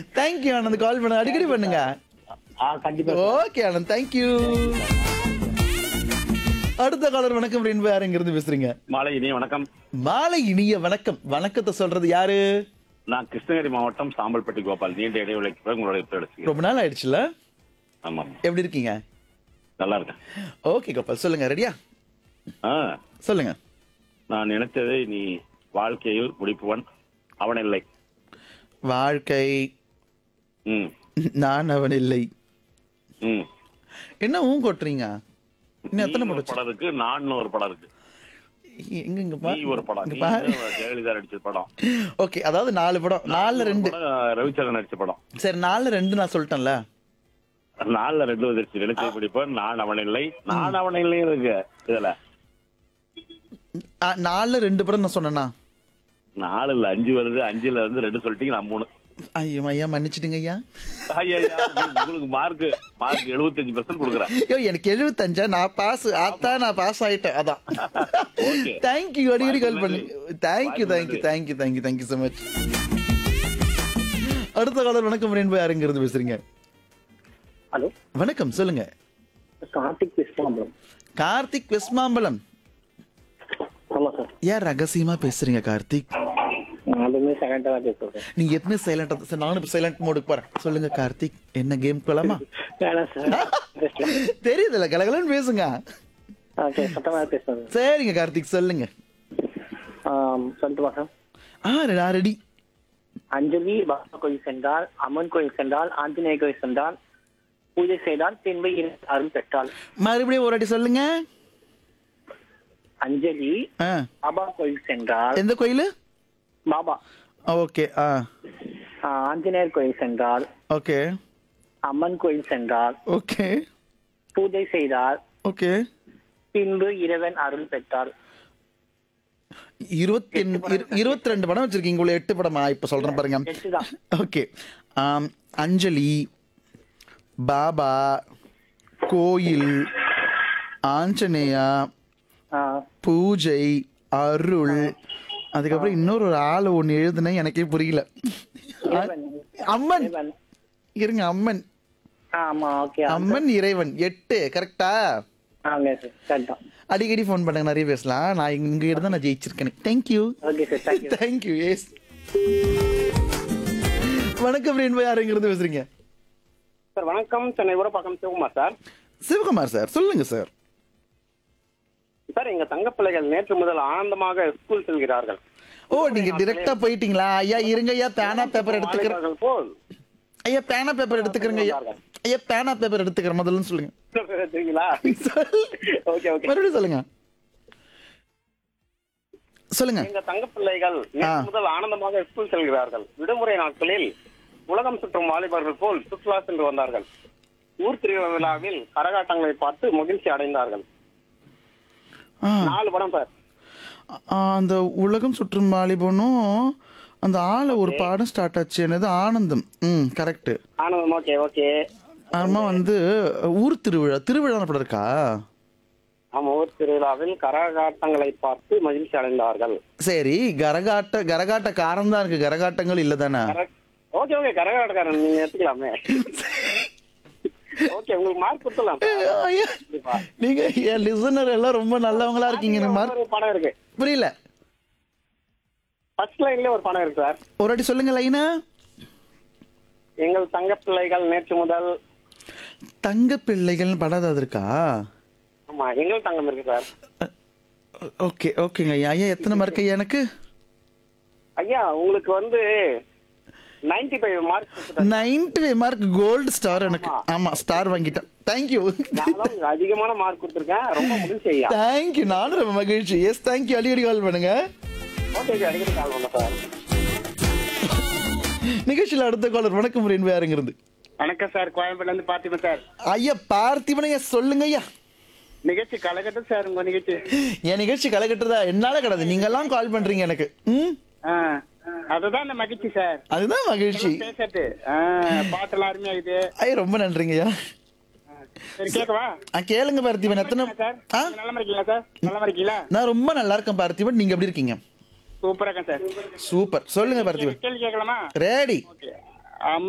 Thank you Anand கால் பண்ண அடிக்கடி பண்ணுங்க ஆ கண்டிப்பா ஓகே ஆனந்த் தேங்க்யூ அடுத்த காலர் வணக்கம் ரெண்டு யார் எங்க இருந்து பேசுறீங்க மாலை இனிய வணக்கம் மாலை இனிய வணக்கம் வணக்கத்தை சொல்றது யாரு நான் கிருஷ்ணகிரி மாவட்டம் சாம்பல்பட்டி கோபால் நீண்ட இடைவெளிக்கு பிறகு உங்களுடைய பேர் ரொம்ப நாள் ஆயிடுச்சுல ஆமா எப்படி இருக்கீங்க நல்லா இருக்கேன் ஓகே கோபால் சொல்லுங்க ரெடியா ஆ சொல்லுங்க நான் நினைத்ததை நீ வாழ்க்கையில் முடிப்பவன் அவன் இல்லை வாழ்க்கை ம் நான் அவன் இல்லை ம் என்ன ஊன் கொட்டுறீங்க இன்னும் எத்தனை நீன்னு ஒரு படம் படம் இருக்கு நான் ஒரு படம் இருக்கு எங்க இங்க நீ ஒரு படம் இங்க நீ பாரு ஜெயலலிதா நடிச்ச படம் ஓகே அதாவது நாலு படம் நாலுல ரெண்டு படம் ரவிச்சந்திரன் நடிச்ச படம் சரி நாலுல ரெண்டு நான் சொல்லிட்டேன்ல நாலுல ரெண்டு வந்துருச்சு நினைச்சதை பிடிப்பவன் நான் அவன் இல்லை நான் அவன் இல்லை இருக்கு இதுல ஆ, நாலுல ரெண்டு படம் நான் சொன்னேனா நாலு இல்ல அஞ்சு வருது அஞ்சுல இருந்து ரெண்டு சொல்லிட்டீங்க நான் மூணு ஐயோ ஐயா மன்னிச்சிடுங்க ஐயா ஐயா, ஐயா, உங்களுக்கு மார்க் மார்க் எழுபத்தஞ்சு பெர்சன்ட் கொடுக்குறேன் ஐயோ எனக்கு எழுபத்தஞ்சா நான் பாஸ் ஆத்தா நான் பாஸ் ஆயிட்டேன் அதான் Okay. தேங்க்யூ அடிக்கடி கால் பண்ணி தேங்க்யூ தேங்க்யூ நன்றி. Thank you thank you thank you so much அடுத்த காலர் வணக்கம் ரெண்டு யாருங்க இருந்து பேசுறீங்க ஹலோ வணக்கம் சொல்லுங்க கார்த்திக் விஸ்வாம்பலம் கார்த்திக் வெஸ்மாம்பலம் ஆமா சார் ஏன் ரகசியமா பேசுறீங்க கார்த்திக் அதுவுமே செகண்டா தான் பேசுறேன் நீங்க எப்பவுமே சைலண்டா சார் நானும் சைலண்ட் மோடுக்கு போறேன் சொல்லுங்க கார்த்திக் என்ன கேம் போலாமா வேணாம் சார் தெரியுதுல்ல கலகலன்னு பேசுங்க ஓகே சத்தமா பேசுறேன் சரிங்க கார்த்திக் சொல்லுங்க சொல்லட்டுமா சார் ஆ நான் ரெடி அஞ்சலி பாபா கோயில் சென்றால் அம்மன் கோயில் சென்றால் ஆஞ்சநேய கோயில் சென்றால் பூஜை செய்தால் பின்பு இரு அருள் பெற்றாள் மறுபடியும் ஒரு வாட்டி சொல்லுங்க அஞ்சலி ஆ பாபா கோயில் சென்றால் எந்த கோயில் பாபா ஓகே ஆ ஆ, ஆஞ்சநேயர் கோயில் சென்றால் ஓகே அம்மன் கோயில் சென்றால் ஓகே பூஜை செய்தால் ஓகே பின்பு இறைவன் அருள் பெற்றாள் இருபத்தி இருபத்தி ரெண்டு படம் வச்சிருக்கீங்க உள்ள எட்டு படமா இப்ப சொல்றேன் பாருங்க எட்டு தான் ஓகே ஆம், அஞ்சலி பாபா கோயில் ஆஞ்சநேயா ஆ, பூஜை அருள் அதுக்கப்புறம் இன்னொரு ஒரு ஆள் ஒன்று எழுதுனேன் எனக்கே புரியல இறைவன் அம்மன் இறைவன் இருங்க அம்மன் ஆ, ஆமா ஓகே அம்மன் இறைவன் எட்டு கரெக்டா ஆங்க சார் கரெக்ட் தான் அடிக்கடி ஃபோன் பண்ணுங்க நிறைய பேசலாம் நான் இங்க இருந்து தான் நான் ஜெயிச்சிருக்கேன் thank you okay sir thank you thank you yes வணக்கம் ரெண்டு யாருங்கிறது பேசுறீங்க சார் வணக்கம் சென்னை ஊரப்பாக்கம் சிவகுமார் சார் சிவகுமார் சார் சொல்லுங்க சார் சார் எங்க தங்க பிள்ளைகள் நேற்று முதல் ஆனந்தமாக ஸ்கூல் செல்கிறார்கள் ஓ நீங்க டிரெக்டா போயிட்டீங்களா ஐயா இருங்க ஐயா பேனா பேப்பர் எடுத்துக்கிறேன் வாலிபர்கள் போல் ஐயா பேனா பேப்பர் எடுத்துக்கிறேங்க ஐயா ஐயா பேனா பேப்பர் எடுத்துக்கிறேன் முதல்ல சொல்லுங்க சரிங்களா ஓகே ஓகே மறுபடியும் சொல்லுங்க சொல்லுங்க எங்க தங்க பிள்ளைகள் நேற்று முதல் ஆனந்தமாக ஸ்கூல் செல்கிறார்கள் விடுமுறை நாட்களில் உலகம் சுற்றும் வாலிபர்கள் போல் சுற்றுலா சென்று வந்தார்கள் ஊர் திருவிழாவில் கரகாட்டங்களை பார்த்து மகிழ்ச்சி அடைந்தார்கள் ஆ, நாலு படம் சார் ஆ, அந்த உலகம் சுற்றும் வாலிபனும் அந்த ஆளை ஒரு பாடம் ஸ்டார்ட் ஆச்சு என்னது ஆனந்தம் ம் கரெக்ட் ஆனந்தம் ஓகே ஓகே அம்மா வந்து ஊர் திருவிழா திருவிழா படம் இருக்கா ஆமா ஊர் திருவிழாவில் கரகாட்டங்களை பார்த்து மகிழ்ச்சி அடைந்தார்கள் சரி கரகாட்ட கரகாட்ட காரம் தான் இருக்கு கரகாட்டங்கள் இல்ல தானே ஓகே ஓகே கரகாட்டக்காரன் நீங்க எடுத்துக்கலாமே ஓகே உங்களுக்கு மார்க் கொடுத்துடலாம் சார். ஐயா, நீங்க என் லிசனர் எல்லாம் ரொம்ப நல்லவங்களா இருக்கீங்க எனக்கு மார்க் ஒரு படம் இருக்கு புரியல ஃபர்ஸ்ட் லைன்ல ஒரு படம் இருக்கு சார் ஒரு வாட்டி சொல்லுங்க லைனா எங்கள் தங்க பிள்ளைகள் நேற்று முதல் தங்க பிள்ளைகள் படம் ஏதாவது இருக்கா ஆமா எங்கள் தங்கம் இருக்கு சார் ஓகே ஓகேங்க ஐயா ஐயா எத்தனை மார்க் ஐயா எனக்கு ஐயா உங்களுக்கு வந்து 95 five mark ninety mark gold star எனக்கு ஆமா ஸ்டார் வாங்கிட்டேன் தேங்க்யூ நானும் அதிகமான மார்க் கொடுத்துருக்கேன் ரொம்ப மகிழ்ச்சி ஐயா தேங்க்யூ நானும் ரொம்ப மகிழ்ச்சி எஸ் தேங்க்யூ அடிக்கடி கால் பண்ணுங்க ஓகே ஓகே அடிக்கடி கால் பண்ண சார் நிகழ்ச்சியில் அடுத்த காலர் வணக்கம் ரெண்டு யாருங்கிறது வணக்கம் சார் கோயம்பேடுல இருந்து பார்த்திபன் சார் ஐயா பார்த்திபனையா சொல்லுங்க ஐயா நிகழ்ச்சி கலகட்டும் சார் உங்க நிகழ்ச்சி என் நிகழ்ச்சி களைகட்டுறதா என்னால கிடையாது நீங்க எல்லாம் கால் பண்றீங்க எனக்கு ம் ஆ, அதுதான் இந்த மகிழ்ச்சி சார் அதுதான் மகிழ்ச்சி பேசட்டு பாட்டெல்லாம் அருமையா இது ஐயா ரொம்ப நன்றிங்க ஐயா சரி கேட்கவா ஆ கேளுங்க பார்த்திபன் எத்தனை சார் ஆ நீங்க நலமா இருக்கீங்களா சார் நலமா இருக்கீங்களா நான் ரொம்ப நல்லா இருக்கேன் பார்த்திபன் நீங்க எப்படி இருக்கீங்க சூப்பரா இருக்கேன் சார் சூப்பர் சொல்லுங்க பார்த்திபன் கேள்வி கேட்கலாமா ரெடி ஓகே